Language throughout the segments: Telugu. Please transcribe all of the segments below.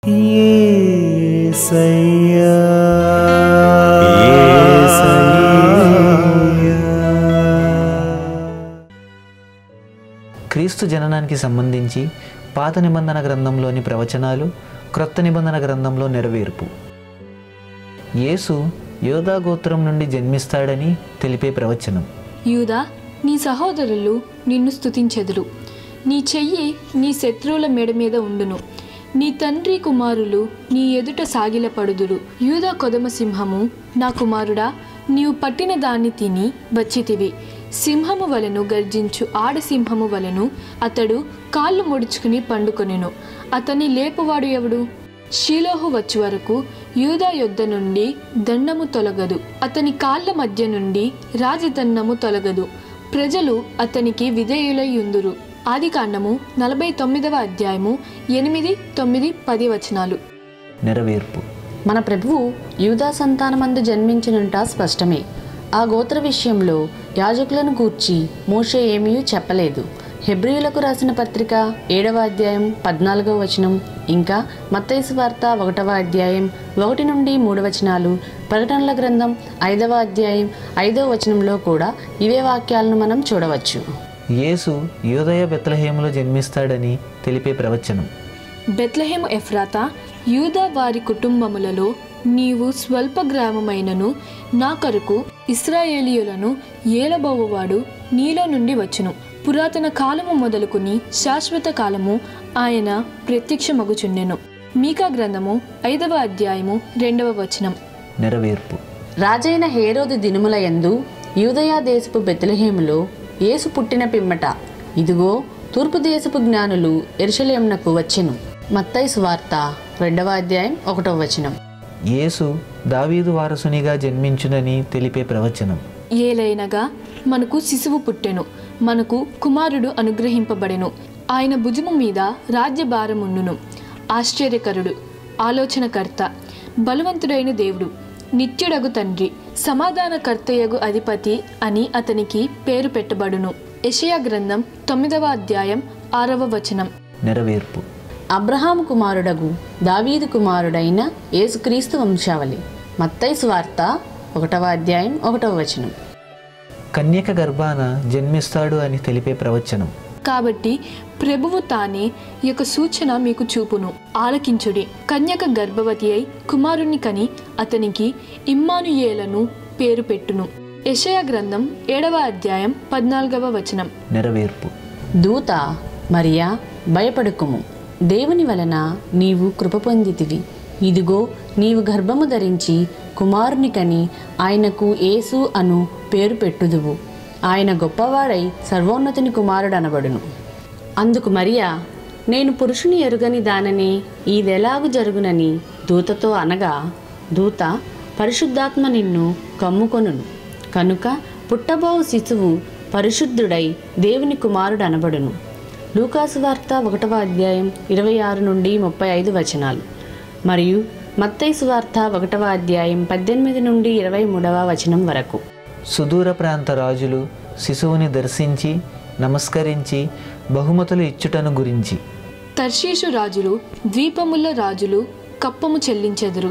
యేసయ్యా క్రీస్తు జననానికి సంబంధించి పాత నిబంధన గ్రంథంలోని ప్రవచనాలు క్రొత్త నిబంధన గ్రంథంలో నెరవేర్పు యేసు యోధా గోత్రం నుండి జన్మిస్తాడని తెలిపే ప్రవచనం యూదా నీ సహోదరులు నిన్ను స్తుతించెదరు నీ చెయ్యి నీ శత్రువుల మెడ మీద ఉండును నీ తండ్రి కుమారులు నీ ఎదుట సాగిలపడుదురు యూదా కొదమ సింహము నా కుమారుడా నీవు పట్టిన దాన్ని తిని వచ్చితివి సింహము వలెను గర్జించు ఆడసింహము వలెను అతడు కాళ్ళు ముడుచుకుని పండుకొనెను అతని లేపువాడు ఎవడు షీలోహు వచ్చి వరకు యూదా యొద్ద నుండి దండము తొలగదు అతని కాళ్ళ మధ్య నుండి రాజదండము తొలగదు ప్రజలు అతనికి విధేయులై ఉందురు ఆది కాండము నలభై తొమ్మిదవ అధ్యాయము ఎనిమిది తొమ్మిది పది వచనాలు నెరవేర్పు మన ప్రభువు యూదా సంతానమందు జన్మించినంట స్పష్టమే ఆ గోత్ర విషయంలో యాజకులను గూర్చి మోషే ఏమీ చెప్పలేదు హెబ్రియులకు రాసిన పత్రిక ఏడవ అధ్యాయం పద్నాలుగవ వచనం ఇంకా మత్తైసు వార్త ఒకటవ అధ్యాయం ఒకటి నుండి మూడు వచనాలు ప్రకటనల గ్రంథం ఐదవ అధ్యాయం ఐదవ వచనంలో కూడా ఇవే వాక్యాలను మనం చూడవచ్చు యేసు యోదయ బెత్లహేములో జన్మిస్తాడని తెలిపే ప్రవచనం బెత్లహేము ఎఫ్రాతా యూదా వారి కుటుంబములలో నీవు స్వల్ప గ్రామమైనను నా కొరకు ఇస్రాయేలీయులను ఏలబోవువాడు నీలో నుండి వచ్చును పురాతన కాలము మొదలుకుని శాశ్వత కాలము ఆయన ప్రత్యక్షమగుచుండెను మీకా గ్రంథము ఐదవ అధ్యాయము రెండవ వచనం నెరవేర్పు రాజైన హేరోదు దినుముల యందు యూదయా దేశపు బెత్లెహేములో యేసు పుట్టిన పిమ్మట ఇదిగో తూర్పు దేశపు జ్ఞానులు ఎరుషలేమునకు వచ్చెను మత్తయి సువార్త రెండవ అధ్యాయం ఒకటవ వచనం యేసు దావీదు వారసునిగా జన్మించునని తెలిపే ప్రవచనం ఏలైనగా మనకు శిశువు పుట్టెను మనకు కుమారుడు అనుగ్రహింపబడెను ఆయన భుజము మీద రాజ్యభారముండును ఆశ్చర్యకరుడు ఆలోచనకర్త బలవంతుడైన దేవుడు నిత్యుడగు తండ్రి సమాధానకర్తయగు అధిపతి అని అతనికి పేరు పెట్టబడును యెషయా గ్రంథం తొమ్మిదవ అధ్యాయం ఆరవ వచనం నెరవేర్పు అబ్రహాము కుమారుడగు దావీదు కుమారుడైన యేసుక్రీస్తు వంశావళి మత్తయి సువార్త ఒకటవ అధ్యాయం ఒకటవ వచనం కన్యక గర్భాన జన్మిస్తాడు అని తెలిపే ప్రవచనం కాబట్టి ప్రభువు తానే ఈ యొక్క సూచన మీకు చూపును ఆలకించుడి కన్యక గర్భవతి అయి కుమారుని కని అతనికి ఇమ్మానుయేలను పేరు పెట్టును యెషయా గ్రంథం ఏడవ అధ్యాయం పద్నాలుగవ వచనం నెరవేర్పు దూత మరియా భయపడుకుము దేవుని వలన నీవు కృప పొందితివి ఇదిగో నీవు గర్భము ధరించి కుమారుని కని ఆయనకు యేసు అను పేరు పెట్టుదువు ఆయన గొప్పవాడై సర్వోన్నతుని కుమారుడు అనబడును అందుకు మరియా నేను పురుషుని ఎరుగని దానని ఇదెలాగు జరుగునని దూతతో అనగా దూత పరిశుద్ధాత్మ నిన్ను కమ్ముకొనును కనుక పుట్టబోవు శిశువు పరిశుద్ధుడై దేవుని కుమారుడు అనబడును లూకాసు వార్త ఒకటవ అధ్యాయం ఇరవై ఆరు నుండి ముప్పై ఐదు వచనాలు మరియు మత్తయి సువార్త ఒకటవ అధ్యాయం పద్దెనిమిది నుండి ఇరవై మూడవ వచనం వరకు సుదూర ప్రాంత రాజులు శిశువుని దర్శించి నమస్కరించి బహుమతులు ఇచ్చుటను గురించి తర్షీషు రాజులు ద్వీపముల రాజులు కప్పము చెల్లించెదరు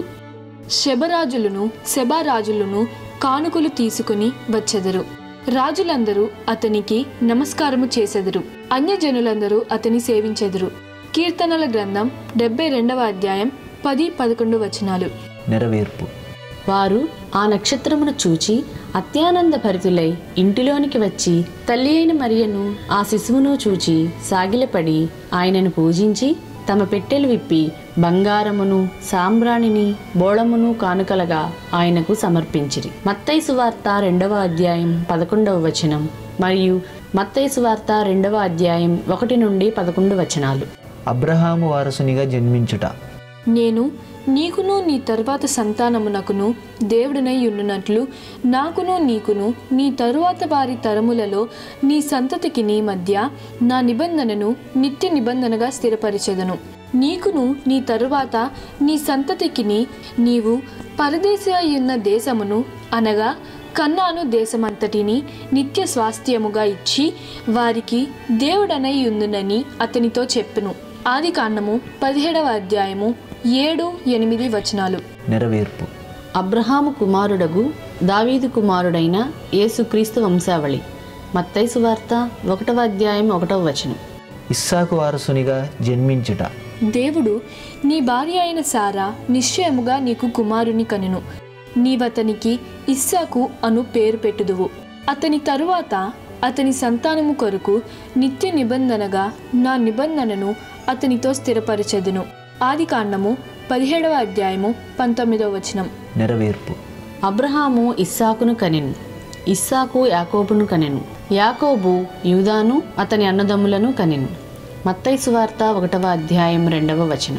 శబరాజులను శబారాజులను కానుకలు తీసుకుని వచ్చెదరు రాజులందరూ అతనికి నమస్కారము చేసెదరు అన్యజనులందరూ అతని సేవించెదరు కీర్తనల గ్రంథం డెబ్బై రెండవ అధ్యాయం పది పదకొండు వచనాలు నెరవేర్పు వారు ఆ నక్షత్రమును చూచి అత్యానంద భరితులై ఇంటిలోనికి వచ్చి తల్లి అయిన మరియను ఆ శిశువును చూచి సాగిలపడి ఆయనను పూజించి తమ పెట్టెలు విప్పి బంగారమును సాంబ్రాణిని బోళమును కానుకలగా ఆయనకు సమర్పించిరి మత్తయి సువార్త రెండవ అధ్యాయం పదకొండవ వచనం మరియు మత్తయి సువార్త రెండవ అధ్యాయం ఒకటి నుండి పదకొండు వచనాలు అబ్రహాము వారసునిగా జన్మించుట నేను నీకును నీ తర్వాత సంతానమునకును దేవుడినై ఉండునట్లు నాకును నీకును నీ తరువాత వారి తరములలో నీ సంతతికి నీ మధ్య నా నిబంధనను నిత్య నిబంధనగా స్థిరపరిచెదను నీకును నీ తరువాత నీ సంతతికిని నీవు పరదేశి అయ్యున్న దేశమును అనగా కన్నాను దేశమంతటిని నిత్య స్వాస్థ్యముగా ఇచ్చి వారికి దేవుడనై ఉందునని అతనితో చెప్పును ఆది కాండము పదిహేడవ అధ్యాయము ఏడు ఎనిమిది వచనాలు నెరవేర్పు అబ్రహాము కుమారుడగు దావీదు కుమారుడైన యేసుక్రీస్తు వంశావళి మత్తైసు వార్త ఒకటవ అధ్యాయం ఒకటవ వచనం ఇస్సాకు వారసునిగా జన్మించుట దేవుడు నీ భార్య అయిన సారా నిశ్చయముగా నీకు కుమారుని కనును నీవతనికి ఇస్సాకు అను పేరు పెట్టుదువు అతని తరువాత అతని సంతానము కొరకు నిత్య నిబంధనగా నా నిబంధనను అతనితో స్థిరపరచెదును ఆది కాండము పదిహేడవ అధ్యాయము పంతొమ్మిదవ వచనం నెరవేర్పు అబ్రహాము ఇస్సాకును కనెను ఇస్సాకు యాకోబును కనెను యాకోబు యూదాను అతని అన్నదమ్ములను కనెను మత్తైసు వార్త ఒకటవ అధ్యాయం రెండవ వచనం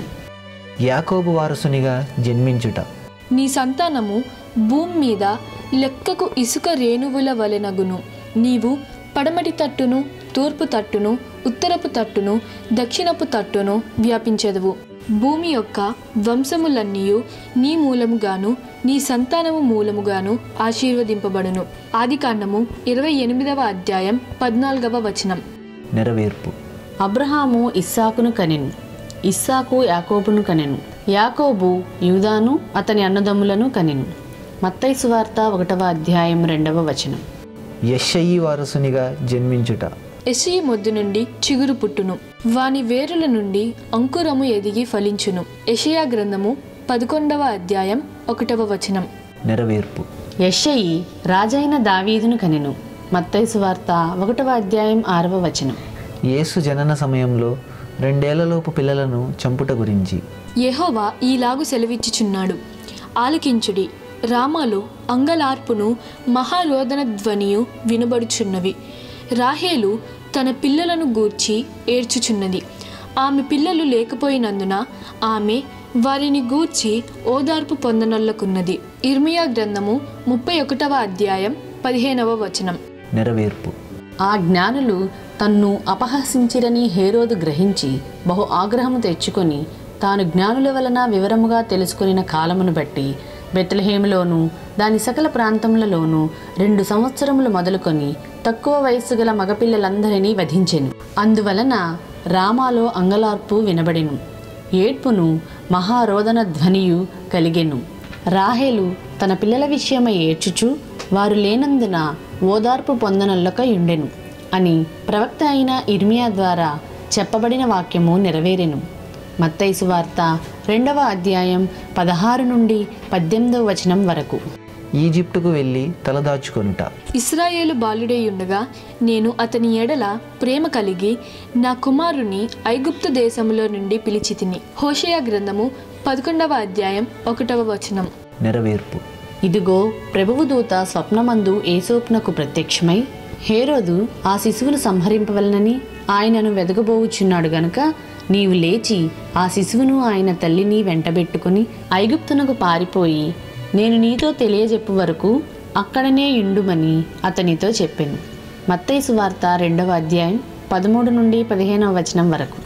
యాకోబు వారసునిగా జన్మించుట నీ సంతానము భూమి మీద లెక్కకు ఇసుక రేణువుల వలెనగును నీవు పడమటి తట్టును తూర్పు తట్టును ఉత్తరపు తట్టును దక్షిణపు తట్టును వ్యాపించెదవు భూమి యొక్క వంశములన్నీయు నీ మూలముగాను నీ సంతానము మూలముగాను ఆశీర్వదింపబడును ఆదికాండము ఇరవై ఎనిమిదవ అధ్యాయం పద్నాలుగవ వచనం నెరవేర్పు అబ్రహాము ఇస్సాకును కనెను ఇస్సాకు యాకోబును కనెను యాకోబు యూదాను అతని అన్నదమ్ములను కనెను మత్తైసు వార్త ఒకటవ అధ్యాయం రెండవ వచనం యెషయి వారసునిగా జన్మించుట ఎసియి మొద్దు నుండి చిగురు పుట్టును వాని వేరుల నుండి అంకురము ఎదిగి ఫలించును ఎషయా గ్రంథము పదకొండవ అధ్యాయం ఒకటవ వచనం నెరవేర్పు యెషయి రాజైన దావీదును కనెను మత్తైసు వార్త ఒకటవ అధ్యాయం ఆరవ వచనం యేసు జనన సమయంలో రెండేళ్లలోపు పిల్లలను చంపుట గురించి యెహోవా ఈలాగు సెలవిచ్చుచున్నాడు ఆలకించుడి రామాలో అంగలార్పును మహారోదన ధ్వనియు వినబడుచున్నవి రాహేలు తన పిల్లలను గూర్చి ఏడ్చుచున్నది ఆమె పిల్లలు లేకపోయినందున ఆమె వారిని గూర్చి ఓదార్పు పొందనొల్లకున్నది ఇర్మియా గ్రంథము ముప్పై ఒకటవ అధ్యాయం పదిహేనవ వచనం నెరవేర్పు ఆ జ్ఞానులు తన్ను అపహసించిరని హేరోదు గ్రహించి బహు ఆగ్రహము తెచ్చుకొని తాను జ్ఞానుల వలన వివరముగా తెలుసుకొనిన కాలమును బట్టి బెత్లహేములోను దాని సకల ప్రాంతములలోనూ రెండు సంవత్సరములు మొదలుకొని తక్కువ వయస్సు గల మగపిల్లలందరినీ వధించెను అందువలన రామాలో అంగలార్పు వినబడెను ఏడ్పును మహారోదన ధ్వనియు కలిగెను రాహేలు తన పిల్లల విషయమై ఏడ్చుచు వారు లేనందున ఓదార్పు పొందనల్లక ఉండెను అని ప్రవక్త అయిన ఇర్మియా ద్వారా చెప్పబడిన వాక్యము నెరవేరెను మత్తైసు వార్త రెండవ అధ్యాయం పదహారు నుండి పద్దెనిమిదవ వచనం వరకు ఈజిప్టుకు వెళ్ళి తలదాచుకొనుట ఇస్రాయేలు బాలుడై ఉండగా నేను అతని ఎడల ప్రేమ కలిగి నా కుమారుని ఐగుప్తు దేశములో నుండి పిలిచి తిని హోషయ గ్రంథము పదకొండవ అధ్యాయం ఒకటవ వచనం నెరవేర్పు ఇదిగో ప్రభువు దూత స్వప్నమందు ఏసోప్నకు ప్రత్యక్షమై హేరోదు ఆ శిశువును సంహరింపవలనని ఆయనను వెదగబోవుచున్నాడు గనుక నీవు లేచి ఆ శిశువును ఆయన తల్లిని వెంటబెట్టుకుని ఐగుప్తునకు పారిపోయి నేను నీతో తెలియజెప్పు వరకు అక్కడనే ఇండుమని అతనితో చెప్పాను మత్తయి సువార్త రెండవ అధ్యాయం పదమూడు నుండి పదిహేనవ వచనం వరకు